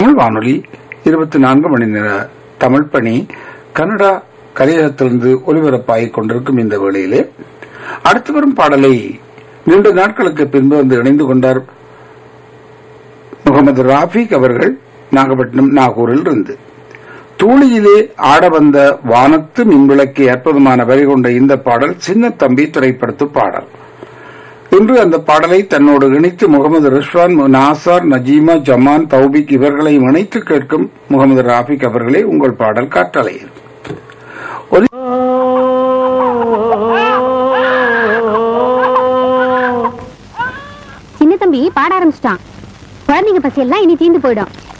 தமிழ் வானொலி இருபத்தி நான்கு மணி நேர தமிழ் பணி கனடா கலையகத்திலிருந்து ஒலிபரப்பாகிக் கொண்டிருக்கும் இந்த வேளையிலே அடுத்து வரும் பாடலை நீண்ட நாட்களுக்கு பின்பு வந்து இணைந்து கொண்டார் முகமது ராஃபிக் அவர்கள் நாகப்பட்டினம் நாகூரில் இருந்து தூளியிலே ஆட வந்த வானத்து மின்விளக்கி அற்புதமான வரி கொண்ட இந்த பாடல் சின்ன தம்பி திரைப்படத்து பாடல் இன்று அந்த பாடலை தன்னோடு இணைத்து முகமது ரிஷ்வான் நாசார் நஜீமா ஜமான் தௌபிக் இவர்களை இணைத்து கேட்கும் முகமது ராஃபிக் அவர்களே உங்கள் பாடல் காற்றலையில் ஒலி சின்ன தம்பி பாட ஆரம்பிச்சிட்டான் குழந்தைங்க பசி எல்லாம் இனி தீந்து போயிடும்